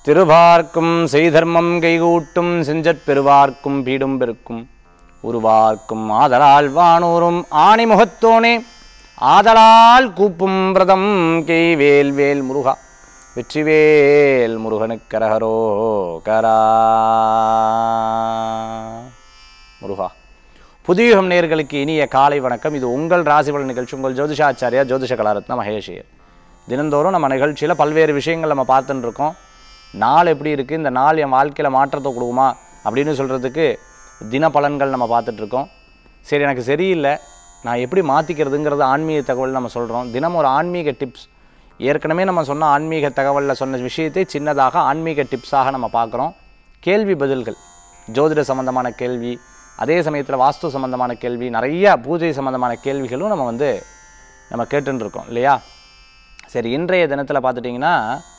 திருவார்க்கும் செய்தர்மம் கைகூட்டும் செஞ்சற் பெருவார்க்கும் பீடும் பெருக்கும் உருவார்க்கும் ஆதலால் வானூரும் ஆணிமுகத்தோனே ஆதலால் கூப்பும் விரதம் கெய் வேல் வேல் முருகா வெற்றிவேல் முருகனுக்கரகரோ கரா முருகா புதியுகம் நேர்களுக்கு இனிய காலை வணக்கம் இது உங்கள் ராசிபலன் நிகழ்ச்சி உங்கள் ஜோதிஷாச்சாரியா ஜோதிஷ கலாரத்ன மகேஷியர் தினந்தோறும் நம்ம நிகழ்ச்சியில் பல்வேறு விஷயங்கள் நம்ம பார்த்துட்டு இருக்கோம் நாள் எப்படி இருக்குது இந்த நாள் என் வாழ்க்கையில் மாற்றத்தை கொடுக்குமா அப்படின்னு சொல்கிறதுக்கு தின பலன்கள் நம்ம பார்த்துட்டு இருக்கோம் சரி எனக்கு சரியில்லை நான் எப்படி மாற்றிக்கிறதுங்கிறது ஆன்மீக தகவல் நம்ம சொல்கிறோம் தினம் ஒரு ஆன்மீக டிப்ஸ் ஏற்கனவே நம்ம சொன்ன ஆன்மீக தகவலில் சொன்ன விஷயத்தை சின்னதாக ஆன்மீக டிப்ஸாக நம்ம பார்க்குறோம் கேள்வி பதில்கள் ஜோதிட சம்பந்தமான கேள்வி அதே சமயத்தில் வாஸ்து சம்பந்தமான கேள்வி நிறைய பூஜை சம்பந்தமான கேள்விகளும் நம்ம வந்து நம்ம கேட்டுன்னு இருக்கோம் இல்லையா சரி இன்றைய தினத்தில் பார்த்துட்டிங்கன்னா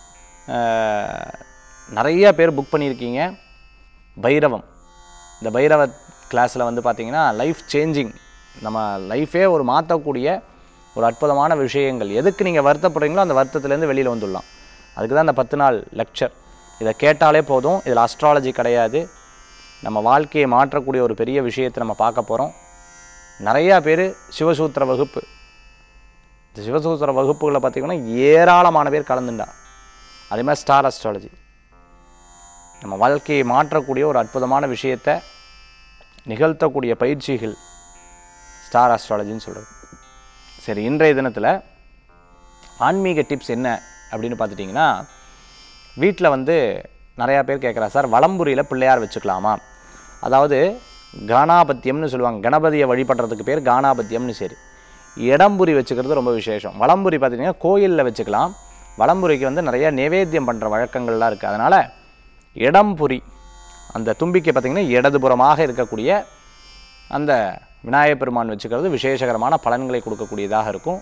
அஹ், நிறைய பேர் புக் பண்ணியிருக்கீங்க பைரவம் இந்த பைரவ கிளாஸில் வந்து பார்த்தீங்கன்னா லைஃப் சேஞ்சிங் நம்ம லைஃபே ஒரு மாற்றக்கூடிய ஒரு அற்புதமான விஷயங்கள் எதுக்கு நீங்கள் வருத்தப்படுறீங்களோ அந்த வருத்தத்துலேருந்து வெளியில் வந்துடலாம் அதுக்கு தான் இந்த பத்து நாள் லெக்சர் இதை கேட்டாலே போதும் இதில் அஸ்ட்ராலஜி கிடையாது நம்ம வாழ்க்கையை மாற்றக்கூடிய ஒரு பெரிய விஷயத்தை நம்ம பார்க்க போகிறோம் நிறையா பேர் சிவசூத்திர வகுப்பு இந்த சிவசூத்திர வகுப்புகளை பார்த்திங்கன்னா ஏராளமான பேர் கலந்துண்டா அதே மாதிரி ஸ்டார் அஸ்ட்ராலஜி நம்ம வாழ்க்கையை மாற்றக்கூடிய ஒரு அற்புதமான விஷயத்தை நிகழ்த்தக்கூடிய பயிற்சிகள் ஸ்டார் அஸ்ட்ராலஜின்னு சொல்கிறது சரி இன்றைய தினத்தில் ஆன்மீக டிப்ஸ் என்ன அப்படின்னு பார்த்துட்டிங்கன்னா வீட்டில் வந்து நிறையா பேர் கேட்குறா சார் வலம்புரியில் பிள்ளையார் வச்சுக்கலாமா அதாவது கானாபத்தியம்னு சொல்லுவாங்க கணபதியை வழிபடுறதுக்கு பேர் கானாபத்தியம்னு சரி இடம்புரி வச்சுக்கிறது ரொம்ப விசேஷம் வலம்புரி பார்த்திங்கன்னா கோயிலில் வச்சுக்கலாம் வலம்புரிக்கு வந்து நிறைய நைவேத்தியம் பண்ணுற வழக்கங்கள்லாம் இருக்குது அதனால் இடம்புரி அந்த தும்பிக்கை பார்த்திங்கன்னா இடதுபுறமாக இருக்கக்கூடிய அந்த விநாயகப் பெருமான் வச்சுக்கிறது விசேஷகரமான பலன்களை கொடுக்கக்கூடியதாக இருக்கும்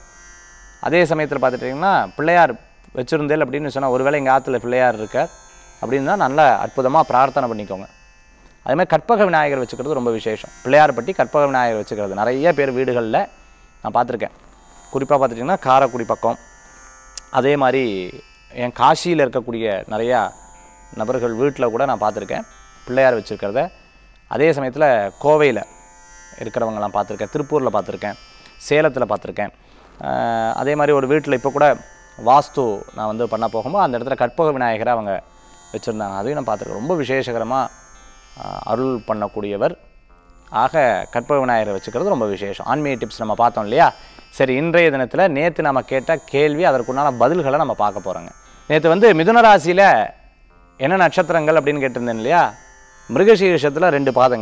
அதே சமயத்தில் பார்த்துட்டிங்கன்னா பிள்ளையார் வச்சுருந்தேல் அப்படின்னு சொன்னால் ஒருவேளை எங்கள் ஆற்றுல பிள்ளையார் இருக்கார் அப்படின்னா நல்லா அற்புதமாக பிரார்த்தனை பண்ணிக்கோங்க அதே மாதிரி கற்பக விநாயகர் வச்சுக்கிறது ரொம்ப விசேஷம் பிள்ளையார் பட்டி கற்பக விநாயகர் வச்சுக்கிறது நிறைய பேர் வீடுகளில் நான் பார்த்துருக்கேன் குறிப்பாக பார்த்துட்டிங்கன்னா காரைக்குடி பக்கம் அதே மாதிரி என் காசியில் இருக்கக்கூடிய நிறையா நபர்கள் வீட்டில் கூட நான் பார்த்துருக்கேன் பிள்ளையார் வச்சுருக்கிறத அதே சமயத்தில் கோவையில் இருக்கிறவங்கலாம் பார்த்துருக்கேன் திருப்பூரில் பார்த்துருக்கேன் சேலத்தில் பார்த்துருக்கேன் ஆஹ் அதே மாதிரி ஒரு வீட்டில் இப்போ கூட வாஸ்து நான் வந்து பண்ண போகும்போது அந்த இடத்துல கற்பக விநாயகரை அவங்க வச்சுருந்தாங்க அதையும் நான் பார்த்துருக்கேன் ரொம்ப விசேஷகரமாக அருள் பண்ணக்கூடியவர் ஆக கற்பக விநாயகரை வச்சுக்கிறது ரொம்ப விசேஷம் ஆன்மீக டிப்ஸ் நம்ம பார்த்தோம் இல்லையா சரி இன்றைய தினத்தில் நேற்று நம்ம கேட்ட கேள்வி அதற்குண்டான பதில்களை நம்ம பார்க்க போகிறோங்க நேற்று வந்து மிதுன ராசியில் என்ன நட்சத்திரங்கள் அப்படின்னு கேட்டிருந்தேன் இல்லையா மிருகசீரிஷத்தில் ரெண்டு பாதங்க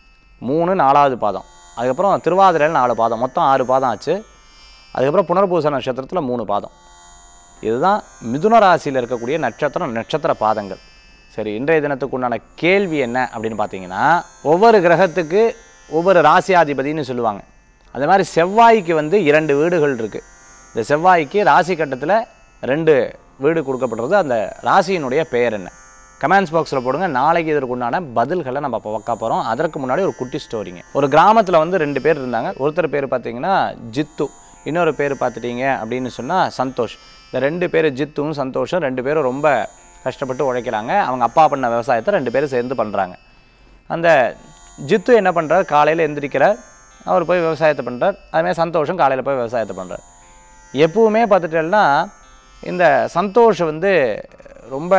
மூணு நாலாவது பாதம் அதுக்கப்புறம் திருவாதிரையில் நாலு பாதம் மொத்தம் ஆறு பாதம் ஆச்சு அதுக்கப்புறம் புனர்பூச நட்சத்திரத்தில் மூணு பாதம் இதுதான் மிதுன ராசியில் இருக்கக்கூடிய நட்சத்திரம் நட்சத்திர பாதங்கள் சரி இன்றைய தினத்துக்கு உண்டான கேள்வி என்ன அப்படின்னு பார்த்தீங்கன்னா ஒவ்வொரு கிரகத்துக்கு ஒவ்வொரு ராசியாதிபதினு சொல்லுவாங்க அதே மாதிரி செவ்வாய்க்கு வந்து இரண்டு வீடுகள் இருக்குது இந்த செவ்வாய்க்கு ராசி கட்டத்தில் ரெண்டு வீடு கொடுக்கப்படுறது அந்த ராசியினுடைய பெயர் என்ன கமெண்ட்ஸ் பாக்ஸில் போடுங்க நாளைக்கு இதற்கு உண்டான பதில்களை நம்ம பார்க்க போகிறோம் அதற்கு முன்னாடி ஒரு குட்டி ஸ்டோரிங்க ஒரு கிராமத்தில் வந்து ரெண்டு பேர் இருந்தாங்க ஒருத்தர் பேர் பார்த்தீங்கன்னா ஜித்து இன்னொரு பேர் பார்த்துட்டீங்க அப்படின்னு சொன்னால் சந்தோஷ் இந்த ரெண்டு பேர் ஜித்துவும் சந்தோஷும் ரெண்டு பேரும் ரொம்ப கஷ்டப்பட்டு உழைக்கிறாங்க அவங்க அப்பா பண்ண விவசாயத்தை ரெண்டு பேரும் சேர்ந்து பண்ணுறாங்க அந்த ஜித்து என்ன பண்ணுறார் காலையில் எந்திரிக்கிறார் அவர் போய் விவசாயத்தை பண்ணுறார் அதுமாதிரி சந்தோஷம் காலையில் போய் விவசாயத்தை பண்ணுறார் எப்பவுமே பார்த்துட்டேன்னா இந்த சந்தோஷ் வந்து ரொம்ப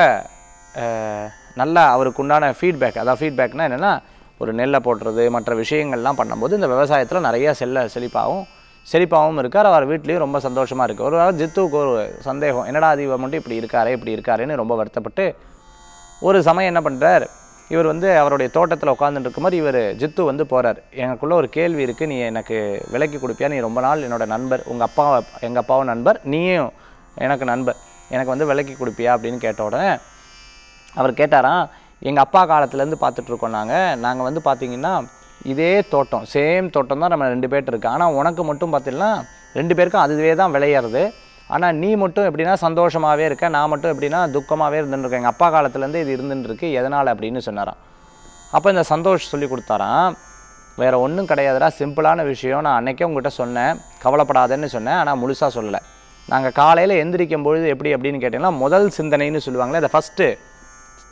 அஹ், நல்லா அவருக்கு உண்டான ஃபீட்பேக் அதாவது ஃபீட்பேக்னா என்னென்னா ஒரு நெல்லை போடுறது மற்ற விஷயங்கள்லாம் பண்ணும்போது இந்த விவசாயத்தில் நிறைய செல்ல செழிப்பாகவும் செழிப்பாகவும் இருக்கார் அவர் வீட்லேயும் ரொம்ப சந்தோஷமாக இருக்குது ஒரு நாள் ஜித்துவுக்கு ஒரு சந்தேகம் என்னடா அது இவர் மட்டும் இப்படி இருக்காரே இப்படி இருக்காருன்னு ரொம்ப வருத்தப்பட்டு ஒரு சமயம் என்ன பண்ணுறார் இவர் வந்து அவருடைய தோட்டத்தில் உட்காந்துட்டு இருக்கும்போது இவர் ஜித்து வந்து போகிறார் எனக்குள்ளே ஒரு கேள்வி இருக்குது நீ எனக்கு விலைக்கு கொடுப்பியா நீ ரொம்ப நாள் என்னோட நண்பர் உங்கள் அப்பா எங்கள் அப்பாவும் நண்பர் நீயும் எனக்கு நண்பர் எனக்கு வந்து விலைக்கு கொடுப்பியா அப்படின்னு கேட்ட உடனே அவர் கேட்டாராம் எங்கள் அப்பா காலத்துலேருந்து பார்த்துட்ருக்கோம் நாங்கள் நாங்கள் வந்து பார்த்தீங்கன்னா இதே தோட்டம் சேம் தோட்டம் தான் நம்ம ரெண்டு பேர்ட்டு இருக்கு ஆனால் உனக்கு மட்டும் பார்த்தீங்கன்னா ரெண்டு பேருக்கும் அதுவே தான் விளையிறது ஆனால் நீ மட்டும் எப்படின்னா சந்தோஷமாகவே இருக்க நான் மட்டும் எப்படின்னா துக்கமாகவே இருந்துருக்கேன் எங்கள் அப்பா காலத்துலேருந்து இது இருந்துட்டு இருக்கு எதனால் அப்படின்னு சொன்னாராம் அப்போ இந்த சந்தோஷ் சொல்லி கொடுத்தாராம் வேறு ஒன்றும் கிடையாதுடா சிம்பிளான விஷயம் நான் அன்னைக்கே உங்ககிட்ட சொன்னேன் கவலைப்படாதேன்னு சொன்னேன் ஆனால் முழுசாக சொல்லலை நாங்கள் காலையில் எந்திரிக்கும் பொழுது எப்படி அப்படின்னு கேட்டிங்கன்னா முதல் சிந்தனைன்னு சொல்லுவாங்களே அதை ஃபஸ்ட்டு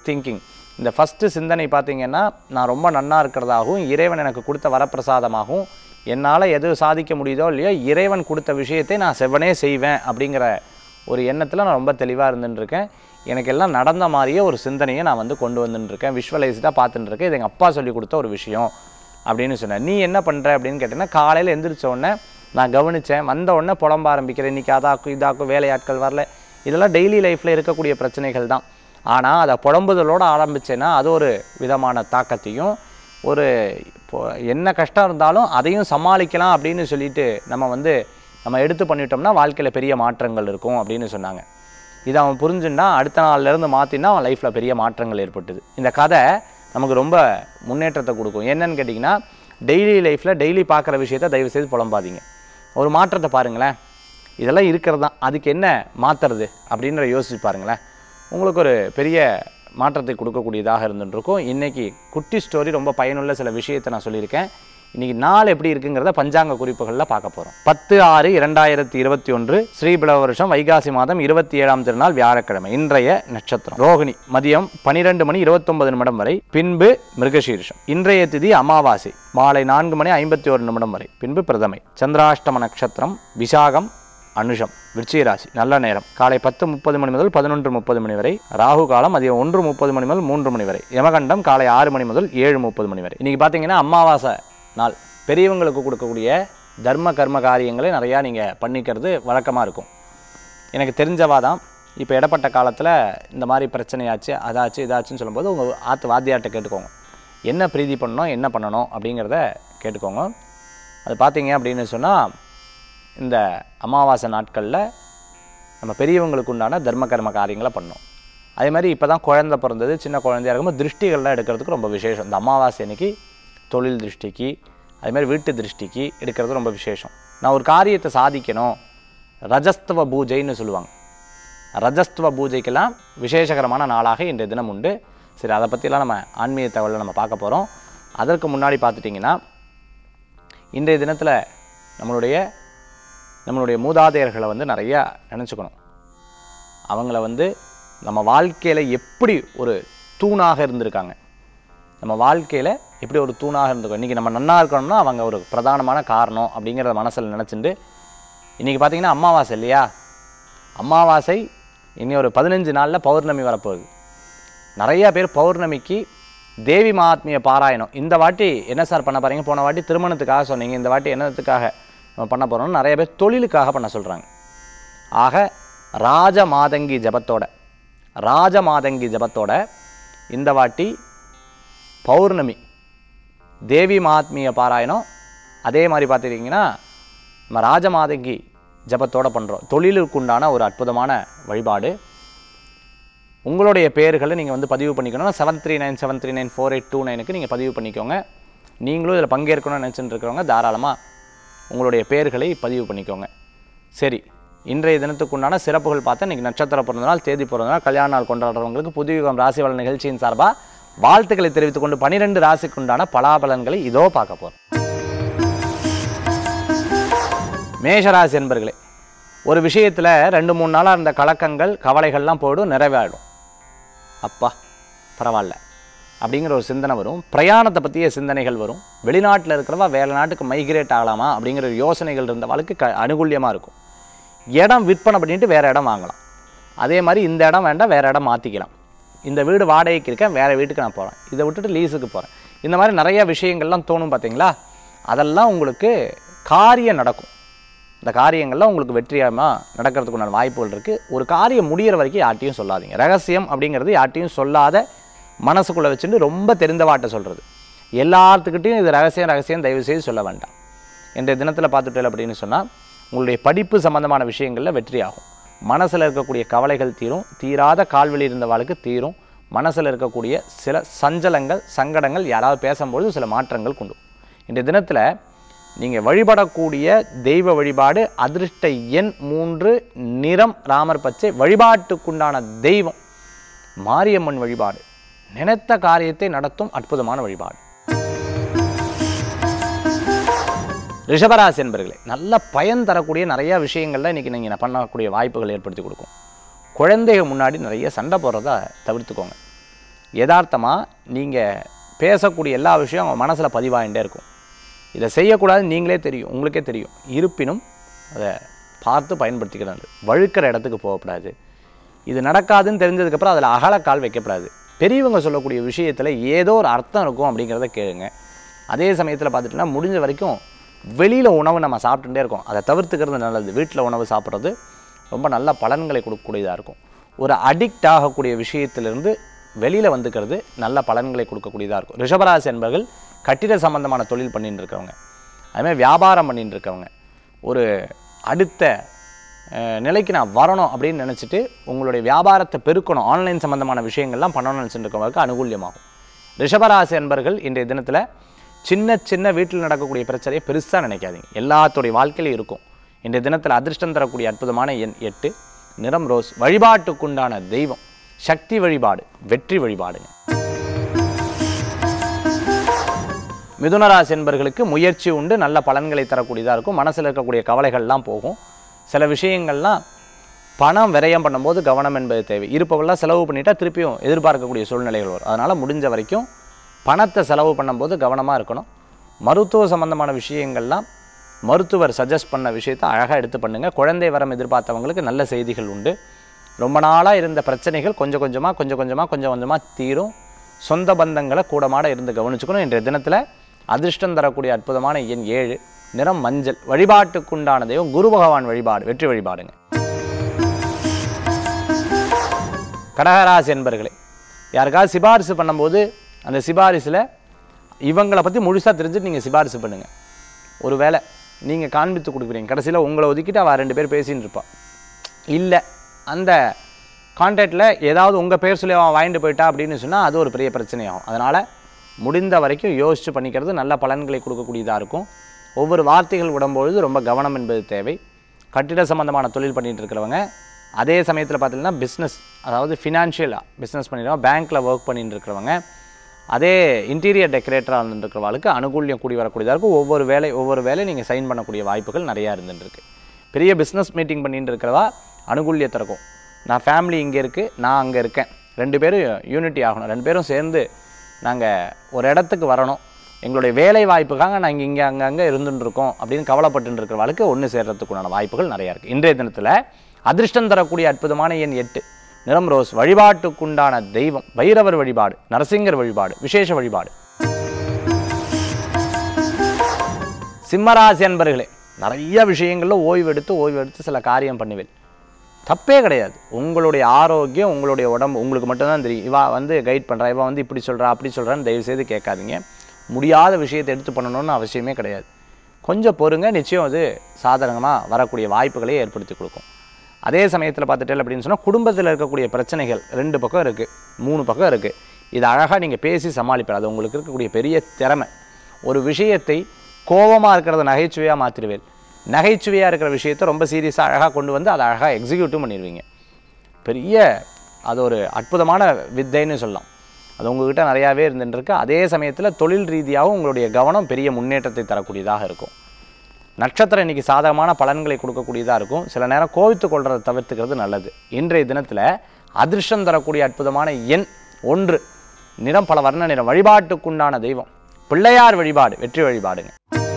திங்கிங் இந்த ஃபஸ்ட்டு சிந்தனை பார்த்தீங்கன்னா நான் ரொம்ப நன்னா இருக்கிறதாகவும் இறைவன் எனக்கு கொடுத்த வரப்பிரசாதமாகவும் என்னால் எது சாதிக்க முடியுதோ இல்லையோ இறைவன் கொடுத்த விஷயத்தை நான் செவ்வனே செய்வேன் அப்படிங்கிற ஒரு எண்ணத்தில் நான் ரொம்ப தெளிவாக இருந்துட்டுருக்கேன் எனக்கு எல்லாம் நடந்த மாதிரியே ஒரு சிந்தனையை நான் வந்து கொண்டு வந்துட்டுருக்கேன் விஷுவலைஸ்டாக பார்த்துட்டு இருக்கேன் இது எங்கள் அப்பா சொல்லி கொடுத்த ஒரு விஷயம் அப்படின்னு சொன்னேன் நீ என்ன பண்ணுற அப்படின்னு கேட்டீங்கன்னா காலையில் எந்திரிச்ச உடனே நான் கவனித்தேன் வந்த உடனே புலம்ப ஆரம்பிக்கிறேன் இன்றைக்கி அதாக்கும் இதாக்கும் வேலையாட்கள் வரல இதெல்லாம் டெய்லி லைஃப்பில் இருக்கக்கூடிய பிரச்சனைகள் தான் ஆனால் அதை புலம்புதலோடு ஆரம்பிச்சேன்னா அது ஒரு விதமான தாக்கத்தையும் ஒரு இப்போ என்ன கஷ்டம் இருந்தாலும் அதையும் சமாளிக்கலாம் அப்படின்னு சொல்லிட்டு நம்ம வந்து நம்ம எடுத்து பண்ணிட்டோம்னா வாழ்க்கையில் பெரிய மாற்றங்கள் இருக்கும் அப்படின்னு சொன்னாங்க இதை அவன் புரிஞ்சுன்னா அடுத்த நாள்லேருந்து மாற்றினா அவன் லைஃப்பில் பெரிய மாற்றங்கள் ஏற்பட்டுது இந்த கதை நமக்கு ரொம்ப முன்னேற்றத்தை கொடுக்கும் என்னன்னு கேட்டிங்கன்னா டெய்லி லைஃப்பில் டெய்லி பார்க்குற விஷயத்தை தயவு செய்து புலம்பாதீங்க ஒரு மாற்றத்தை பாருங்களேன் இதெல்லாம் இருக்கிறது தான் அதுக்கு என்ன மாற்றுறது அப்படின்ற யோசிச்சு பாருங்களேன் உங்களுக்கு ஒரு பெரிய மாற்றத்தை கொடுக்கக்கூடியதாக இருந்துட்டு இருக்கும் இன்றைக்கி குட்டி ஸ்டோரி ரொம்ப பயனுள்ள சில விஷயத்தை நான் சொல்லியிருக்கேன் இன்றைக்கி நாள் எப்படி இருக்குங்கிறத பஞ்சாங்க குறிப்புகளில் பார்க்க போகிறோம் பத்து ஆறு இரண்டாயிரத்தி இருபத்தி ஒன்று ஸ்ரீபிளவ வருஷம் வைகாசி மாதம் இருபத்தி ஏழாம் திருநாள் வியாழக்கிழமை இன்றைய நட்சத்திரம் ரோகிணி மதியம் பனிரெண்டு மணி இருபத்தொன்பது நிமிடம் வரை பின்பு மிருகசீரிஷம் இன்றைய திதி அமாவாசை மாலை நான்கு மணி ஐம்பத்தி ஒரு நிமிடம் வரை பின்பு பிரதமை சந்திராஷ்டம நட்சத்திரம் விசாகம் அனுஷம் விருச்சிக ராசி நல்ல நேரம் காலை பத்து முப்பது மணி முதல் பதினொன்று முப்பது மணி வரை ராகு காலம் மதியம் ஒன்று முப்பது மணி முதல் மூன்று மணி வரை யமகண்டம் காலை ஆறு மணி முதல் ஏழு முப்பது மணி வரை இன்னைக்கு பார்த்தீங்கன்னா அமாவாசை நாள் பெரியவங்களுக்கு கொடுக்கக்கூடிய தர்ம கர்ம காரியங்களை நிறையா நீங்கள் பண்ணிக்கிறது வழக்கமாக இருக்கும் எனக்கு தெரிஞ்சவா தான் இப்போ இடப்பட்ட காலத்தில் இந்த மாதிரி பிரச்சனையாச்சு அதாச்சு இதாச்சுன்னு சொல்லும்போது உங்கள் ஆற்று வாத்தியார்ட்ட கேட்டுக்கோங்க என்ன பிரீதி பண்ணணும் என்ன பண்ணணும் அப்படிங்கிறத கேட்டுக்கோங்க அது பார்த்தீங்க அப்படின்னு சொன்னால் இந்த அமாவாசை நாட்களில் நம்ம பெரியவங்களுக்கு உண்டான தர்ம கர்ம காரியங்களை பண்ணோம் அதே மாதிரி இப்போ தான் குழந்தை பிறந்தது சின்ன குழந்தையா இருக்கும்போது திருஷ்டிகள்லாம் எடுக்கிறதுக்கு ரொம்ப விசேஷம் இந்த அமாவாசை அன்னைக்கு தொழில் திருஷ்டிக்கு அதே மாதிரி வீட்டு திருஷ்டிக்கு எடுக்கிறது ரொம்ப விசேஷம் நான் ஒரு காரியத்தை சாதிக்கணும் ரஜஸ்தவ பூஜைன்னு சொல்லுவாங்க ரஜஸ்தவ பூஜைக்கெல்லாம் விசேஷகரமான நாளாக இன்றைய தினம் உண்டு சரி அதை பற்றிலாம் நம்ம ஆன்மீக தகவலை நம்ம பார்க்க போகிறோம் அதற்கு முன்னாடி பார்த்துட்டிங்கன்னா இன்றைய தினத்தில் நம்மளுடைய நம்மளுடைய மூதாதையர்களை வந்து நிறையா நினச்சிக்கணும் அவங்கள வந்து நம்ம வாழ்க்கையில் எப்படி ஒரு தூணாக இருந்திருக்காங்க நம்ம வாழ்க்கையில் எப்படி ஒரு தூணாக இருந்திருக்கோம் இன்றைக்கி நம்ம நன்னா இருக்கணும்னா அவங்க ஒரு பிரதானமான காரணம் அப்படிங்கிறத மனசில் நினச்சிட்டு இன்றைக்கி பார்த்தீங்கன்னா அமாவாசை இல்லையா அமாவாசை இனி ஒரு பதினஞ்சு நாளில் பௌர்ணமி வரப்போகுது நிறையா பேர் பௌர்ணமிக்கு தேவி மகாத்மிய பாராயணம் இந்த வாட்டி என்ன சார் பண்ண போறீங்க போன வாட்டி திருமணத்துக்காக சொன்னீங்க இந்த வாட்டி என்னத்துக்காக நம்ம பண்ண போகிறோம்னு நிறைய பேர் தொழிலுக்காக பண்ண சொல்கிறாங்க ஆக ராஜ மாதங்கி ஜபத்தோட ராஜ மாதங்கி ஜபத்தோட இந்த வாட்டி பௌர்ணமி தேவி மகாத்மிய பாராயணம் அதே மாதிரி பார்த்துக்கிட்டிங்கன்னா நம்ம ராஜமாதங்கி ஜபத்தோட பண்ணுறோம் தொழிலுக்கு உண்டான ஒரு அற்புதமான வழிபாடு உங்களுடைய பேர்களை நீங்கள் வந்து பதிவு பண்ணிக்கணும்னா seven three nine seven three nine four eight two நைனுக்கு நீங்கள் பதிவு பண்ணிக்கோங்க நீங்களும் இதில் பங்கேற்கணும்னு நினச்சிட்டு இருக்கிறவங்க தாராளமாக உங்களுடைய பேர்களை பதிவு பண்ணிக்கோங்க சரி இன்றைய தினத்துக்கு உண்டான சிறப்புகள் பார்த்தா இன்றைக்கி நட்சத்திர பிறந்தநாள் தேதி பிறந்தநாள் கல்யாண நாள் கொண்டாடுறவங்களுக்கு புதுயுகம் ராசி பலன் நிகழ்ச்சியின் சார்பாக வாழ்த்துக்களை தெரிவித்துக் கொண்டு பனிரெண்டு ராசிக்கு உண்டான பலாபலன்களை இதோ பார்க்க போகிறோம் மேஷராசி என்பர்களே ஒரு விஷயத்தில் ரெண்டு மூணு நாளாக இருந்த கலக்கங்கள் கவலைகள்லாம் போய்டும் நிறைவேறும் அப்பா பரவாயில்ல அப்படிங்கிற ஒரு சிந்தனை வரும் பிரயாணத்தை பற்றிய சிந்தனைகள் வரும் வெளிநாட்டில் இருக்கிறவா வேறு நாட்டுக்கு மைக்ரேட் ஆகலாமா அப்படிங்கிற ஒரு யோசனைகள் இருந்தவாளுக்கு க அனுகூல்யமாக இருக்கும் இடம் விற்பனை பண்ணிட்டு வேறு இடம் வாங்கலாம் அதே மாதிரி இந்த இடம் வேண்டாம் வேறு இடம் மாற்றிக்கலாம் இந்த வீடு வாடகைக்கு இருக்கேன் வேறு வீட்டுக்கு நான் போகிறேன் இதை விட்டுட்டு லீஸுக்கு போகிறேன் இந்த மாதிரி நிறைய விஷயங்கள்லாம் தோணும் பார்த்தீங்களா அதெல்லாம் உங்களுக்கு காரியம் நடக்கும் இந்த காரியங்கள்லாம் உங்களுக்கு வெற்றியமாக நடக்கிறதுக்குண்டான வாய்ப்புகள் இருக்குது ஒரு காரியம் முடியிற வரைக்கும் யார்ட்டையும் சொல்லாதீங்க ரகசியம் அப்படிங்கிறது யார்ட்டையும் சொல்லாத மனசுக்குள்ளே வச்சுட்டு ரொம்ப தெரிந்தவாட்ட சொல்கிறது எல்லாத்துக்கிட்டையும் இது ரகசியம் ரகசியம் தயவு செய்து சொல்ல வேண்டாம் இன்றைய தினத்தில் பார்த்துட்டேன் அப்படின்னு சொன்னால் உங்களுடைய படிப்பு சம்பந்தமான விஷயங்களில் வெற்றியாகும் மனசில் இருக்கக்கூடிய கவலைகள் தீரும் தீராத கால்வெளி இருந்தவாளுக்கு தீரும் மனசில் இருக்கக்கூடிய சில சஞ்சலங்கள் சங்கடங்கள் யாராவது பேசும்பொழுது சில மாற்றங்கள் கொண்டு வரும். இன்றைய தினத்தில் நீங்கள் வழிபடக்கூடிய தெய்வ வழிபாடு அதிர்ஷ்ட எண் மூன்று நிறம் ராமர் பச்சை வழிபாட்டுக்குண்டான தெய்வம் மாரியம்மன் வழிபாடு நினைத்த காரியத்தை நடத்தும் அற்புதமான வழிபாடு ரிஷபராசி என்பர்களே நல்ல பயன் தரக்கூடிய நிறைய விஷயங்கள்ல இன்னைக்கு நீங்கள் பண்ணக்கூடிய வாய்ப்புகள் ஏற்படுத்தி கொடுக்கும் குழந்தைங்க முன்னாடி நிறைய சண்டை போடுறத தவிர்த்துக்கோங்க யதார்த்தமாக நீங்கள் பேசக்கூடிய எல்லா விஷயம் அவங்க மனசில் பதிவாகிட்டே இருக்கும் இதை செய்யக்கூடாதுன்னு நீங்களே தெரியும் உங்களுக்கே தெரியும் இருப்பினும் அதை பார்த்து பயன்படுத்திக்கிறது வழுக்கிற இடத்துக்கு போகக்கூடாது இது நடக்காதுன்னு தெரிஞ்சதுக்கப்புறம் அதில் அகலக்கால் வைக்கக்கூடாது பெரியவங்க சொல்லக்கூடிய விஷயத்தில் ஏதோ ஒரு அர்த்தம் இருக்கும் அப்படிங்கிறத கேளுங்க அதே சமயத்தில் பார்த்துட்டிங்கன்னா முடிஞ்ச வரைக்கும் வெளியில் உணவு நம்ம சாப்பிட்டுட்டே இருக்கோம் அதை தவிர்த்துக்கிறது நல்லது வீட்டில் உணவு சாப்பிட்றது ரொம்ப நல்ல பலன்களை கொடுக்கக்கூடியதாக இருக்கும் ஒரு அடிக்ட் ஆகக்கூடிய விஷயத்திலிருந்து வெளியில் வந்துக்கிறது நல்ல பலன்களை கொடுக்கக்கூடியதாக இருக்கும் ரிஷபராசி என்பவர்கள் கட்டிட சம்பந்தமான தொழில் பண்ணிட்டு இருக்கவங்க அதுமாதிரி வியாபாரம் பண்ணிட்டு இருக்கவங்க ஒரு அடுத்த அஹ், நிலைக்கு நான் வரணும் அப்படின்னு நினச்சிட்டு உங்களுடைய வியாபாரத்தை பெருக்கணும் ஆன்லைன் சம்பந்தமான விஷயங்கள்லாம் பண்ணணும்னு நினச்சிட்டு இருக்கவங்களுக்கு அனுகூல்யமாகும் ரிஷபராசி என்பர்கள் இன்றைய தினத்தில் சின்ன சின்ன வீட்டில் நடக்கக்கூடிய பிரச்சனையை பெருசாக நினைக்காதீங்க எல்லாத்துடைய வாழ்க்கையிலும் இருக்கும் இன்றைய தினத்தில் அதிர்ஷ்டம் தரக்கூடிய அற்புதமான எண் எட்டு நிறம் ரோஸ் வழிபாட்டுக்குண்டான தெய்வம் சக்தி வழிபாடு வெற்றி வழிபாடுங்க மிதுனராசி என்பர்களுக்கு முயற்சி உண்டு நல்ல பலன்களை தரக்கூடியதாக இருக்கும் மனசில் இருக்கக்கூடிய கவலைகள்லாம் போகும் சில விஷயங்கள்லாம் பணம் விரயம் பண்ணும்போது கவனம் என்பது தேவை இருப்பவெல்லாம் செலவு பண்ணிட்டா திருப்பியும் எதிர்பார்க்கக்கூடிய சூழ்நிலைகள் வரும் அதனால் முடிஞ்ச வரைக்கும் பணத்தை செலவு பண்ணும்போது கவனமாக இருக்கணும் மருத்துவ சம்பந்தமான விஷயங்கள்லாம் மருத்துவர் சஜஸ்ட் பண்ண விஷயத்தை அழகாக எடுத்து பண்ணுங்கள் குழந்தை வரம் எதிர்பார்த்தவங்களுக்கு நல்ல செய்திகள் உண்டு ரொம்ப நாளாக இருந்த பிரச்சனைகள் கொஞ்சம் கொஞ்சமாக கொஞ்சம் கொஞ்சமாக கொஞ்சம் கொஞ்சமாக தீரும் சொந்த பந்தங்களை கூடமாட இருந்து கவனிச்சுக்கணும் இன்றைய தினத்தில் அதிர்ஷ்டம் தரக்கூடிய அற்புதமான எண் ஏழு நிறம் மஞ்சள் வழிபாட்டுக்குண்டான தெய்வம் குரு பகவான் வழிபாடு வெற்றி வழிபாடுங்க கடகராசி என்பர்களே யாருக்காவது சிபாரிசு பண்ணும்போது அந்த சிபாரிசில் இவங்களை பற்றி முழுசாக தெரிஞ்சுட்டு நீங்கள் சிபாரிசு பண்ணுங்கள் ஒரு வேளை நீங்கள் காண்பித்து கொடுக்குறீங்க கடைசியில் உங்களை ஒதுக்கிட்டு அவள் ரெண்டு பேர் பேசின்னு இருப்பா இல்லை அந்த கான்டாக்டில் ஏதாவது உங்கள் பேர் சொல்லி அவன் வாங்கிட்டு போயிட்டா அப்படின்னு சொன்னால் அது ஒரு பெரிய பிரச்சனையாகும் அதனால் முடிந்த வரைக்கும் யோசித்து பண்ணிக்கிறது நல்ல பலன்களை கொடுக்கக்கூடியதாக இருக்கும் ஒவ்வொரு வார்த்தைகள் விடும்பொழுது ரொம்ப கவனம் என்பது தேவை கட்டிட சம்பந்தமான தொழில் பண்ணிட்டு இருக்கிறவங்க அதே சமயத்தில் பார்த்தீங்கன்னா பிஸ்னஸ் அதாவது ஃபினான்ஷியலாக பிஸ்னஸ் பண்ணிடுறவங்க பேங்க்கில் ஒர்க் பண்ணிட்டு இருக்கிறவங்க அதே இன்டீரியர் டெக்கரேட்டராக இருந்துருக்கிறவங்களுக்கு அனுகூல்யம் கூடி வரக்கூடியதாக இருக்கும் ஒவ்வொரு வேலை ஒவ்வொரு வேலை நீங்கள் சைன் பண்ணக்கூடிய வாய்ப்புகள் நிறையா இருந்துருக்கு பெரிய பிஸ்னஸ் மீட்டிங் பண்ணிட்டு இருக்கிறவா அனுகூல்யத்தை இருக்கும் நான் ஃபேமிலி இங்கே இருக்குது நான் அங்கே இருக்கேன் ரெண்டு பேரும் யூனிட்டி ஆகணும் ரெண்டு பேரும் சேர்ந்து நாங்கள் ஒரு இடத்துக்கு வரணும் எங்களுடைய வேலை வாய்ப்புக்காக நாங்கள் இங்கே அங்கங்கே இருந்துட்டு இருக்கோம் அப்படின்னு கவலைப்பட்டு இருக்கிறவளுக்கு ஒன்று சேர்றதுக்குண்டான வாய்ப்புகள் நிறையா இருக்குது இன்றைய தினத்தில் அதிர்ஷ்டம் தரக்கூடிய அற்புதமான எண் எட்டு நிறம் ரோஸ் வழிபாட்டுக்குண்டான தெய்வம் பைரவர் வழிபாடு நரசிங்கர் வழிபாடு விசேஷ வழிபாடு சிம்மராசி அன்பர்களே நிறைய விஷயங்களில் ஓய்வு எடுத்து ஓய்வு எடுத்து சில காரியம் பண்ணுவேன் தப்பே கிடையாது உங்களுடைய ஆரோக்கியம் உங்களுடைய உடம்பு உங்களுக்கு மட்டும்தான் தெரியும் இவா வந்து கைட் பண்ணுறா இவா வந்து இப்படி சொல்கிறா அப்படி சொல்கிறான்னு தயவு செய்து கேட்காதீங்க முடியாத விஷயத்தை எடுத்து பண்ணணும்னு அவசியமே கிடையாது கொஞ்சம் பொறுங்க நிச்சயம் அது சாதகமாக வரக்கூடிய வாய்ப்புகளை ஏற்படுத்தி கொடுக்கும் அதே சமயத்தில் பார்த்துட்டேன் அப்படின்னு சொன்னால் குடும்பத்தில் இருக்கக்கூடிய பிரச்சனைகள் ரெண்டு பக்கம் இருக்குது மூணு பக்கம் இருக்குது இதை அழகாக நீங்கள் பேசி சமாளிப்பார் அது உங்களுக்கு இருக்கக்கூடிய பெரிய திறமை ஒரு விஷயத்தை கோபமாக இருக்கிறத நகைச்சுவையாக மாற்றிடுவேன் நகைச்சுவையாக இருக்கிற விஷயத்தை ரொம்ப சீரியஸாக அழகாக கொண்டு வந்து அதை அழகாக எக்ஸிக்யூட்டும் பண்ணிடுவீங்க பெரிய அது ஒரு அற்புதமான வித்தைன்னு சொல்லலாம் அது உங்ககிட்ட நிறையாவே இருந்துருக்கு அதே சமயத்தில் தொழில் ரீதியாகவும் உங்களுடைய கவனம் பெரிய முன்னேற்றத்தை தரக்கூடியதாக இருக்கும் நட்சத்திரம் இன்னைக்கு சாதகமான பலன்களை கொடுக்கக்கூடியதாக இருக்கும் சில நேரம் கோவித்து கொள்றதை தவிர்த்துக்கிறது நல்லது இன்றைய தினத்தில் அதிர்ஷ்டம் தரக்கூடிய அற்புதமான எண் ஒன்று நிறம் பல வர்ண நிறம் வழிபாட்டுக்குண்டான தெய்வம் பிள்ளையார் வழிபாடு வெற்றி வழிபாடுங்க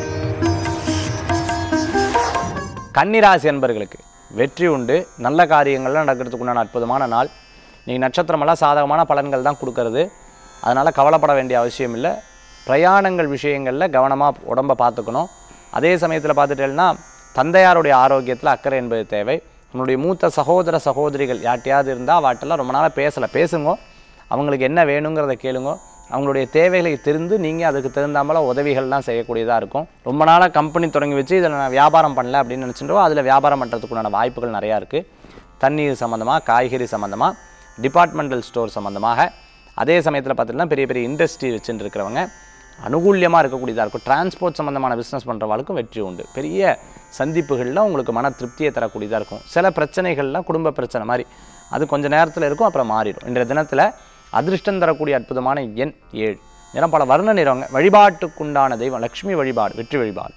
கன்னிராசி என்பர்களுக்கு வெற்றி உண்டு நல்ல காரியங்கள்லாம் நடக்கிறதுக்கு உண்டான அற்புதமான நாள் நீங்கள் நட்சத்திரமெல்லாம் சாதகமான பலன்கள் தான் கொடுக்கறது அதனால் கவலைப்பட வேண்டிய அவசியம் இல்லை பிரயாணங்கள் விஷயங்களில் கவனமாக உடம்பை பார்த்துக்கணும் அதே சமயத்தில் பார்த்துட்டேன்னா தந்தையாருடைய ஆரோக்கியத்தில் அக்கறை என்பது தேவை நம்மளுடைய மூத்த சகோதர சகோதரிகள் யார்ட்டையாவது இருந்தால் வாட்டெல்லாம் ரொம்ப நாளாக பேசலை பேசுங்க அவங்களுக்கு என்ன வேணுங்கிறத கேளுங்க அவங்களுடைய தேவைகளை தெரிந்து நீங்கள் அதுக்கு தகுந்தாமல உதவிகள்லாம் செய்யக்கூடியதாக இருக்கும் ரொம்ப நாளாக கம்பெனி தொடங்கி வச்சு இதில் நான் வியாபாரம் பண்ணல அப்படின்னு நினச்சிட்டோ அதில் வியாபாரம் பண்ணுறதுக்குண்டான வாய்ப்புகள் நிறையா இருக்குது தண்ணீர் சம்மந்தமாக காய்கறி சம்மந்தமாக டிபார்ட்மெண்டல் ஸ்டோர் சம்மந்தமாக அதே சமயத்தில் பார்த்தீங்கன்னா பெரிய பெரிய இண்டஸ்ட்ரி வச்சுட்டு இருக்கிறவங்க அனுகூல்யமாக இருக்கக்கூடியதாக இருக்கும் டிரான்ஸ்போர்ட் சம்மந்தமான பிஸ்னஸ் பண்ணுறவங்களுக்கும் வெற்றி உண்டு பெரிய சந்திப்புகளில் உங்களுக்கு மன திருப்தியை தரக்கூடியதாக இருக்கும் சில பிரச்சனைகள்லாம் குடும்ப பிரச்சனை மாதிரி அது கொஞ்ச நேரத்தில் இருக்கும் அப்புறம் மாறிடும் இன்றைய தினத்தில் அதிர்ஷ்டம் தரக்கூடிய அற்புதமான எண் ஏழு நிறம் பல வர்ண நிறவங்க வழிபாட்டுக்குண்டான தெய்வம் லக்ஷ்மி வழிபாடு வெற்றி வழிபாடு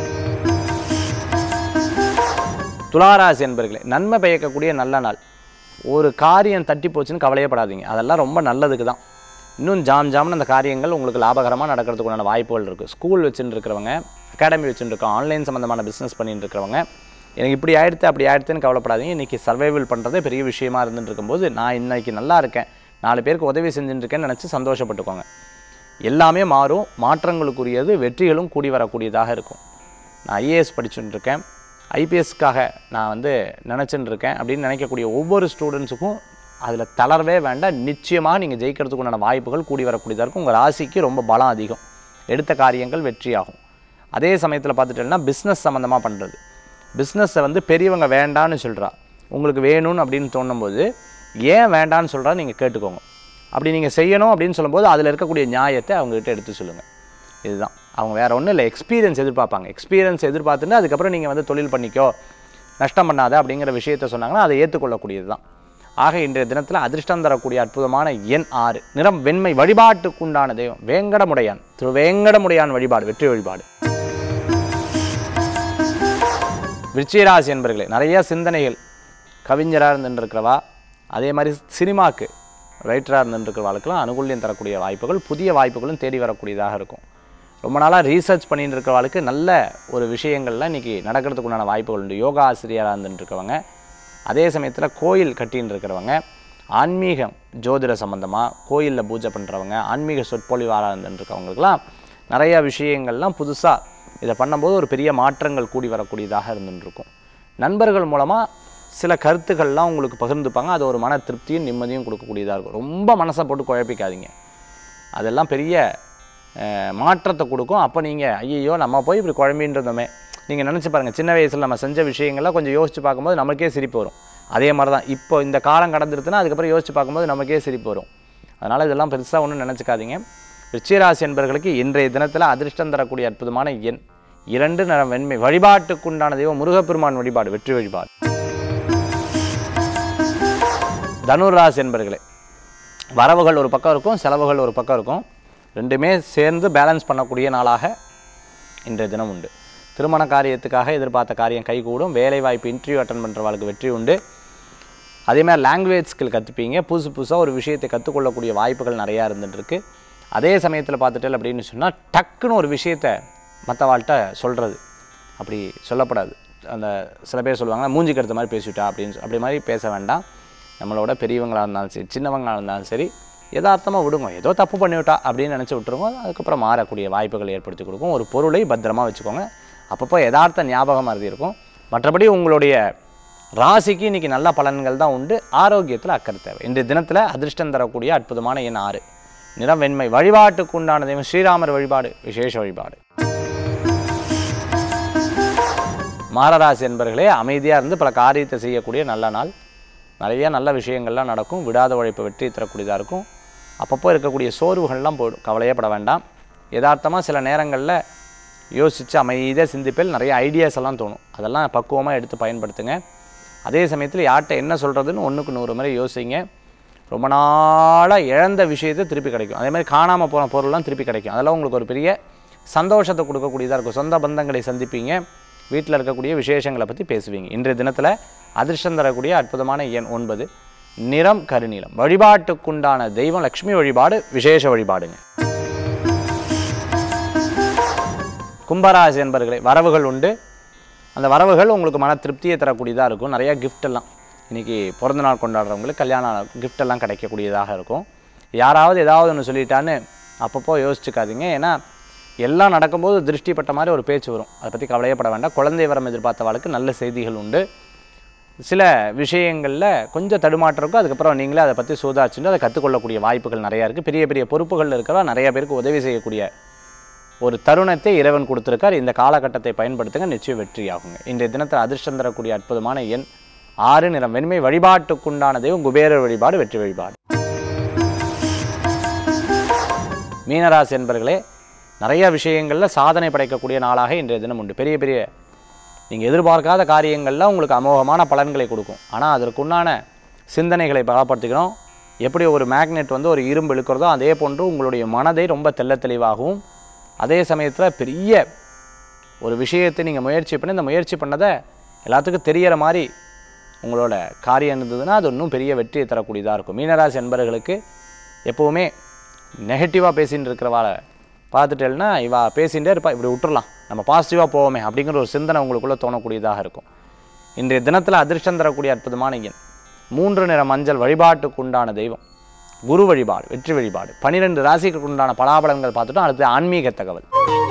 துளாராசி என்பர்களே நன்மை பயக்கக்கூடிய நல்ல நாள் ஒரு காரியம் தட்டி போச்சுன்னு கவலையப்படாதீங்க அதெல்லாம் ரொம்ப நல்லதுக்கு தான் இன்னும் ஜாம் ஜாம்னு அந்த காரியங்கள் உங்களுக்கு லாபகரமாக நடக்கிறதுக்கு உண்டான வாய்ப்புகள் இருக்குது ஸ்கூல் வச்சுட்டு இருக்கிறவங்க அகாடமி வச்சுட்டு இருக்கோம் ஆன்லைன் சம்மந்தமான பிஸ்னஸ் பண்ணிட்டு இருக்கிறவங்க எனக்கு இப்படி ஆயிடுத்து அப்படி ஆயிடுத்துன்னு கவலைப்படாதீங்க இன்றைக்கி சர்வைவல் பண்ணுறதே பெரிய விஷயமா இருந்துட்டு இருக்கும்போது நான் இன்னைக்கு நல்லா இருக்கேன் நாலு பேருக்கு உதவி செஞ்சுட்டு இருக்கேன்னு நினச்சி சந்தோஷப்பட்டுக்கோங்க எல்லாமே மாறும் மாற்றங்களுக்குரியது வெற்றிகளும் கூடி வரக்கூடியதாக இருக்கும் நான் ஐஏஎஸ் படிச்சுட்டு இருக்கேன் ஐபிஎஸ்க்காக நான் வந்து நினச்சிட்டு இருக்கேன் அப்படின்னு நினைக்கக்கூடிய ஒவ்வொரு ஸ்டூடெண்ட்ஸுக்கும் அதில் தளரவே வேண்டாம் நிச்சயமாக நீங்கள் ஜெயிக்கிறதுக்கு உண்டான வாய்ப்புகள் கூடி வரக்கூடியதாக இருக்கும் உங்கள் ராசிக்கு ரொம்ப பலம் அதிகம் எடுத்த காரியங்கள் வெற்றியாகும் அதே சமயத்தில் பார்த்துட்டேன்னா பிஸ்னஸ் சம்மந்தமாக பண்ணுறது பிஸ்னஸை வந்து பெரியவங்க வேண்டான்னு சொல்கிறா உங்களுக்கு வேணும்னு அப்படின்னு தோணும்போது ஏன் வேண்டான்னு சொல்கிறா நீங்கள் கேட்டுக்கோங்க அப்படி நீங்கள் செய்யணும் அப்படின்னு சொல்லும்போது அதில் இருக்கக்கூடிய நியாயத்தை அவங்ககிட்ட எடுத்து சொல்லுங்கள் இதுதான் அவங்க வேறு ஒன்றும் இல்லை எக்ஸ்பீரியன்ஸ் எதிர்பார்ப்பாங்க எக்ஸ்பீரியன்ஸ் எதிர்பார்த்துட்டு அதுக்கப்புறம் நீங்கள் வந்து தொழில் பண்ணிக்கோ நஷ்டம் பண்ணாத அப்படிங்கிற விஷயத்த சொன்னாங்கன்னா அதை ஏற்றுக்கொள்ளக்கூடியது தான் ஆக இன்றைய தினத்தில் அதிர்ஷ்டம் தரக்கூடிய அற்புதமான எண் ஆறு நிறம் வெண்மை வழிபாட்டுக்குண்டான தெய்வம் வேங்கடமுடையான் திரு வேங்கடமுடையான் வழிபாடு வெற்றி வழிபாடு விருச்சிகராசி என்பர்களே நிறைய சிந்தனைகள் கவிஞராக இருந்துருக்கிறவா அதே மாதிரி சினிமாக்கு ரைட்டராக இருந்துருக்கிறவாளுக்கெல்லாம் அனுகூல்யம் தரக்கூடிய வாய்ப்புகள் புதிய வாய்ப்புகளும் தேடி வரக்கூடியதாக இருக்கும் ரொம்ப நாளாக ரீசர்ச் பண்ணிட்டு இருக்கிறவாளுக்கு நல்ல ஒரு விஷயங்கள்லாம் இன்றைக்கி நடக்கிறதுக்கு உண்டான வாய்ப்புகள் உண்டு யோகா ஆசிரியராக இருந்துருக்கவங்க அதே சமயத்தில் கோயில் கட்டின்னு இருக்கிறவங்க ஆன்மீகம் ஜோதிட சம்மந்தமாக கோயிலில் பூஜை பண்ணுறவங்க ஆன்மீக சொற்பொழிவாளாக இருந்துருக்கவங்களுக்கெல்லாம் நிறைய விஷயங்கள்லாம் புதுசாக இதை பண்ணும்போது ஒரு பெரிய மாற்றங்கள் கூடி வரக்கூடியதாக இருந்துருக்கும் நண்பர்கள் மூலமாக சில கருத்துக்கள்லாம் உங்களுக்கு பகிர்ந்துப்பாங்க அது ஒரு மன திருப்தியும் நிம்மதியும் கொடுக்கக்கூடியதாக இருக்கும் ரொம்ப மனசை போட்டு குழப்பிக்காதீங்க அதெல்லாம் பெரிய அஹ், மாற்றத்தை கொடுக்கும் அப்போ நீங்கள் ஐயையோ நம்ம போய் இப்படி குழம்பின்னு இருந்தோமே நீங்கள் நினச்சி பாருங்கள் சின்ன வயசில் நம்ம செஞ்ச விஷயங்கள்லாம் கொஞ்சம் யோசித்து பார்க்கும்போது நமக்கே சிரிப்பு வரும் அதே மாதிரி தான் இப்போ இந்த காலம் கடந்துருதுன்னா அதுக்கப்புறம் யோசித்து பார்க்கும்போது நமக்கே சிரிப்பு வரும் அதனால் இதெல்லாம் பெருசாக ஒன்றும் நினச்சிக்காதீங்க ரிச்சிராசி என்பர்களுக்கு இன்றைய தினத்தில் அதிர்ஷ்டம் தரக்கூடிய அற்புதமான எண் இரண்டு நிறம் வெண்மை வழிபாட்டுக்குண்டான தெய்வம் முருகப்பெருமான் வழிபாடு வெற்றி வழிபாடு தனுராசி என்பர்களே வரவுகள் ஒரு பக்கம் இருக்கும் செலவுகள் ஒரு பக்கம் இருக்கும் ரெண்டுமே சேர்ந்து பேலன்ஸ் பண்ணக்கூடிய நாளாக இன்றைய தினம் உண்டு திருமண காரியத்துக்காக எதிர்பார்த்த காரியம் கைகூடும் வேலைவாய்ப்பு இன்டர்வியூ அட்டன் பண்ணுறவங்களுக்கு வெற்றி உண்டு அதே மாதிரி லாங்குவேஜ் ஸ்கில் கற்றுப்பீங்க புதுசு புதுசாக ஒரு விஷயத்தை கற்றுக்கொள்ளக்கூடிய வாய்ப்புகள் நிறையா இருந்துகிட்ருக்கு அதே சமயத்தில் பார்த்துட்டல் அப்படின்னு சொன்னால் டக்குன்னு ஒரு விஷயத்தை மற்றவாள்கிட்ட சொல்கிறது அப்படி சொல்லப்படாது அந்த சில பேர் சொல்லுவாங்க மூஞ்சிக்கு எடுத்த மாதிரி பேசிவிட்டா அப்படின்னு சொ- அப்படி மாதிரி பேச வேண்டாம் நம்மளோட பெரியவங்களாக இருந்தாலும் சரி சின்னவங்களாக இருந்தாலும் சரி யதார்த்தமாக விடுங்க ஏதோ தப்பு பண்ணிவிட்டா அப்படின்னு நினச்சி விட்டுருங்க அதுக்கப்புறம் மாறக்கூடிய வாய்ப்புகள் ஏற்படுத்தி கொடுக்கும் ஒரு பொருளை பத்திரமா வச்சுக்கோங்க அப்பப்போ யதார்த்த ஞாபகம் மறதி இருக்கும் மற்றபடி உங்களுடைய ராசிக்கு இன்னைக்கு நல்ல பலன்கள் தான் உண்டு ஆரோக்கியத்தில் அக்கறை தேவை இன்றைய தினத்தில் அதிர்ஷ்டம் தரக்கூடிய அற்புதமான எண் ஆறு நிறம் வெண்மை வழிபாட்டுக்கு உண்டான தெய்வம் ஸ்ரீராமர் வழிபாடு விசேஷ வழிபாடு மாரராசி என்பர்களே அமைதியாக இருந்து பல காரியத்தை செய்யக்கூடிய நல்ல நாள் நிறைய நல்ல விஷயங்கள்லாம் நடக்கும் விடாத உழைப்பு வெற்றி தரக்கூடியதாக இருக்கும் அப்பப்போ இருக்கக்கூடிய சோர்வுகள்லாம் போயிடும் கவலையே பட வேண்டாம் யதார்த்தமாக சில நேரங்களில் யோசித்து அமைதியாக சிந்திப்பில் நிறைய ஐடியாஸ் எல்லாம் தோணும் அதெல்லாம் பக்குவமாக எடுத்து பயன்படுத்துங்க அதே சமயத்தில் யார்கிட்ட என்ன சொல்கிறதுன்னு ஒன்றுக்கு நூறு முறை யோசிங்க ரொம்ப நாளாக இழந்த விஷயத்தை திருப்பி கிடைக்கும் அதே மாதிரி காணாமல் போன பொருள்லாம் திருப்பி கிடைக்கும் அதெல்லாம் உங்களுக்கு ஒரு பெரிய சந்தோஷத்தை கொடுக்கக்கூடியதாக இருக்கும் சொந்த பந்தங்களை சந்திப்பீங்க வீட்டில் இருக்கக்கூடிய விசேஷங்களை பற்றி பேசுவீங்க இன்றைய தினத்தில் அதிர்ஷ்டம் தரக்கூடிய அற்புதமான எண் ஒன்பது நிறம் கருநீலம் வழிபாட்டுக்குண்டான தெய்வம் லக்ஷ்மி வழிபாடு விசேஷ வழிபாடுங்க கும்பராசி என்பர்களே வரவுகள் உண்டு அந்த வரவுகள் உங்களுக்கு மன திருப்தியை தரக்கூடியதாக இருக்கும் நிறைய gift எல்லாம் இன்றைக்கி பிறந்த நாள் கொண்டாடுறவங்களுக்கு கல்யாண நாள் gift எல்லாம் கிடைக்கக்கூடியதாக இருக்கும் யாராவது ஏதாவது ஒன்று சொல்லிட்டான்னு அப்பப்போ யோசிச்சுக்காதீங்க ஏன்னா எல்லாம் நடக்கும்போது திருஷ்டிப்பட்ட மாதிரி ஒரு பேச்சு வரும் அதை பற்றி கவலையே பட வேண்டாம் குழந்தை வரம் எதிர்பார்த்தவாளுக்கு நல்ல செய்திகள் உண்டு சில விஷயங்களில் கொஞ்சம் தடுமாற்றம் இருக்கும் அதுக்கப்புறம் நீங்களே அதை பற்றி சூதாச்சுட்டு அதை கற்றுக்கொள்ளக்கூடிய வாய்ப்புகள் நிறையா இருக்குது பெரிய பெரிய பொறுப்புகள் இருக்கிறவா நிறைய பேருக்கு உதவி செய்யக்கூடிய ஒரு தருணத்தை இறைவன் கொடுத்துருக்கார் இந்த காலகட்டத்தை பயன்படுத்துங்க நிச்சயம் வெற்றியாகுங்க இன்றைய தினத்தில் அதிர்ஷ்டம் தரக்கூடிய அற்புதமான எண் ஆறு நிறம் வெண்மை வழிபாட்டுக்குண்டான தெய்வம் குபேரர் வழிபாடு வெற்றி வழிபாடு மீனராசி என்பர்களே நிறைய விஷயங்களில் சாதனை படைக்கக்கூடிய நாளாக இன்றைய தினம் உண்டு பெரிய பெரிய நீங்கள் எதிர்பார்க்காத காரியங்களில் உங்களுக்கு அமோகமான பலன்களை கொடுக்கும் ஆனால் அதற்குண்டான சிந்தனைகளை பலப்படுத்திக்கணும் எப்படி ஒரு மேக்னெட் வந்து ஒரு இரும்பு இழுக்கிறதோ அதே போன்று உங்களுடைய மனதை ரொம்ப தெள்ளத் தெளிவாகவும் அதே சமயத்தில் பெரிய ஒரு விஷயத்தை நீங்கள் முயற்சி பண்ணி இந்த முயற்சி பண்ணதை எல்லாத்துக்கும் தெரியற மாதிரி உங்களோட காரியம் இருந்ததுன்னா அது இன்னும் பெரிய வெற்றியை தரக்கூடியதாக இருக்கும் மீனராசி என்பவர்களுக்கு எப்போவுமே நெகட்டிவாக பேசின்னு இருக்கிறவாளை பார்த்துட்டேன்னா இவா பேசிகிட்டே இருப்பா இப்படி விட்டுறலாம் நம்ம பாசிட்டிவாக போவோமே அப்படிங்கிற ஒரு சிந்தனை உங்களுக்குள்ளே தோணக்கூடியதாக இருக்கும் இன்றைய தினத்தில் அதிர்ஷ்டம் தரக்கூடிய அற்புதமான எண் மூன்று நிற மஞ்சள் வழிபாட்டுக்கு உண்டான தெய்வம் குரு வழிபாடு வெற்றி வழிபாடு பன்னிரெண்டு ராசிக்கு உண்டான பலாபலன்கள் பார்த்துட்டோம் அடுத்து ஆன்மீக தகவல்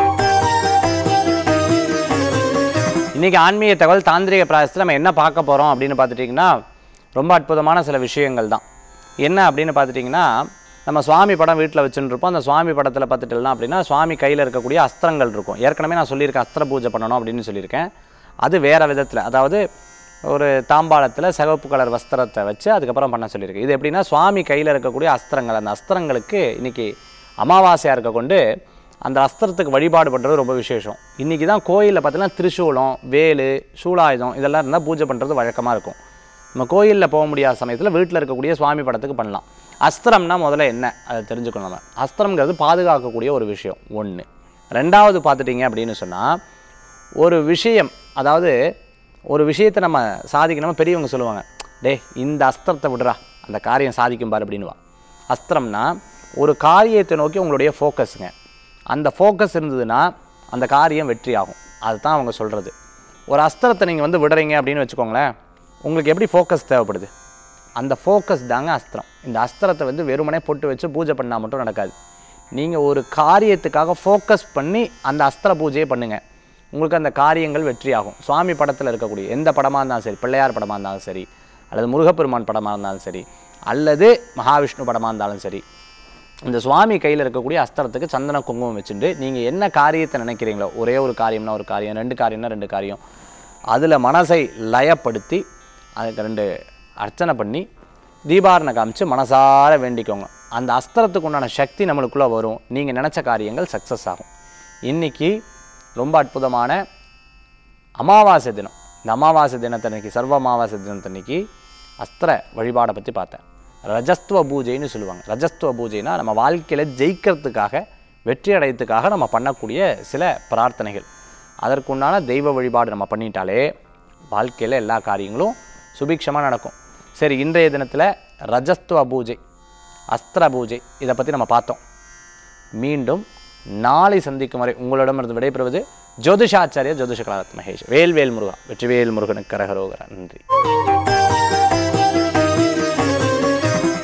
இன்றைக்கி ஆன்மீக தகவல் தாந்திரிக பிராயசத்தில் நம்ம என்ன பார்க்க போகிறோம் அப்படின்னு பார்த்துட்டிங்கன்னா ரொம்ப அற்புதமான சில விஷயங்கள் தான் என்ன அப்படின்னு பார்த்துட்டிங்கன்னா நம்ம சுவாமி படம் வீட்டில் வச்சுட்டு இருப்போம் அந்த சுவாமி படத்தில் பார்த்துட்டோம்னா அப்படின்னா சுவாமி கையில் இருக்கக்கூடிய அஸ்திரங்கள் இருக்கும் ஏற்கனவே நான் சொல்லியிருக்கேன் அஸ்திர பூஜை பண்ணணும் அப்படின்னு சொல்லியிருக்கேன் அது வேறு விதத்தில் அதாவது ஒரு தாம்பாளத்தில் சிவப்பு கலர் வஸ்திரத்தை வச்சு அதுக்கப்புறம் பண்ண சொல்லியிருக்கேன் இது எப்படின்னா சுவாமி கையில் இருக்கக்கூடிய அஸ்திரங்கள் அந்த அஸ்திரங்களுக்கு இன்றைக்கி அமாவாசையாக இருக்க கொண்டு அந்த அஸ்திரத்துக்கு வழிபாடு பண்ணுறது ரொம்ப விசேஷம் இன்றைக்கி தான் கோயிலில் பார்த்தீங்கன்னா திரிசூலம் வேலு சூலாயுதம் இதெல்லாம் இருந்தால் பூஜை பண்ணுறது வழக்கமாக இருக்கும் நம்ம கோயிலில் போக முடியாத சமயத்தில் வீட்டில் இருக்கக்கூடிய சுவாமி படத்துக்கு பண்ணலாம் அஸ்திரம்னா முதல்ல என்ன அதை தெரிஞ்சுக்கணும் நம்ம அஸ்திரம்ங்கிறது பாதுகாக்கக்கூடிய ஒரு விஷயம் ஒன்று ரெண்டாவது பார்த்துட்டிங்க அப்படின்னு சொன்னால் ஒரு விஷயம் அதாவது ஒரு விஷயத்தை நம்ம சாதிக்கணும் பெரியவங்க சொல்லுவாங்க டே இந்த அஸ்திரத்தை விடுறா அந்த காரியம் சாதிக்கும் பாரு அப்படின்னுவா அஸ்திரம்னா ஒரு காரியத்தை நோக்கி உங்களுடைய ஃபோக்கஸுங்க அந்த ஃபோக்கஸ் இருந்ததுன்னா அந்த காரியம் வெற்றி ஆகும் அதுதான் அவங்க சொல்கிறது ஒரு அஸ்திரத்தை நீங்கள் வந்து விடுறீங்க அப்படின்னு வச்சுக்கோங்களேன் உங்களுக்கு எப்படி ஃபோக்கஸ் தேவைப்படுது அந்த ஃபோக்கஸ் தாங்க அஸ்திரம் இந்த அஸ்திரத்தை வந்து வெறுமனே பொட்டு வச்சு பூஜை பண்ணால் மட்டும் நடக்காது நீங்கள் ஒரு காரியத்துக்காக ஃபோக்கஸ் பண்ணி அந்த அஸ்திர பூஜையை பண்ணுங்கள் உங்களுக்கு அந்த காரியங்கள் வெற்றியாகும் சுவாமி படத்தில் இருக்கக்கூடிய எந்த படமாக இருந்தாலும் சரி பிள்ளையார் படமாக இருந்தாலும் சரி அல்லது முருகப்பெருமான் படமாக இருந்தாலும் சரி அல்லது மகாவிஷ்ணு படமாக இருந்தாலும் சரி இந்த சுவாமி கையில் இருக்கக்கூடிய அஸ்திரத்துக்கு சந்தன குங்குமம் வச்சுட்டு நீங்கள் என்ன காரியத்தை நினைக்கிறீங்களோ ஒரே ஒரு காரியம்னா ஒரு காரியம் ரெண்டு காரியம்னா ரெண்டு காரியம் அதில் மனசை லயப்படுத்தி அதுக்கு ரெண்டு அர்ச்சனை பண்ணி தீபாரணை காமிச்சு மனசார வேண்டிக்கோங்க அந்த அஸ்திரத்துக்கு உண்டான சக்தி நம்மளுக்குள்ளே வரும் நீங்கள் நினச்ச காரியங்கள் சக்ஸஸ் ஆகும் இன்றைக்கி ரொம்ப அற்புதமான அமாவாசை தினம் இந்த அமாவாசை தினத்தன்னைக்கு சர்வ அமாவாசை தினத்தன்னைக்கு அஸ்திர வழிபாடை பற்றி பார்த்தேன் ரஜஸ்துவ பூஜைன்னு சொல்லுவாங்க ரஜஸ்துவ பூஜைனா நம்ம வாழ்க்கையில் ஜெயிக்கிறதுக்காக வெற்றி அடையத்துக்காக நம்ம பண்ணக்கூடிய சில பிரார்த்தனைகள் அதற்குண்டான தெய்வ வழிபாடு நம்ம பண்ணிட்டாலே வாழ்க்கையில் எல்லா காரியங்களும் சுபிக்ஷமாக நடக்கும் சரி இன்றைய தினத்தில் ரஜஸ்துவ பூஜை அஸ்திர பூஜை இதை பற்றி நம்ம பார்த்தோம் மீண்டும் நாளை சந்திக்கும் வரை உங்களிடமிருந்து விடைபெறுவது ஜோதிஷாச்சாரிய ஜோதிஷ கலாரத் மகேஷ் வேல்வேல் முருகா வெற்றிவேல் முருகனுக்கு கரகரோகரா நன்றி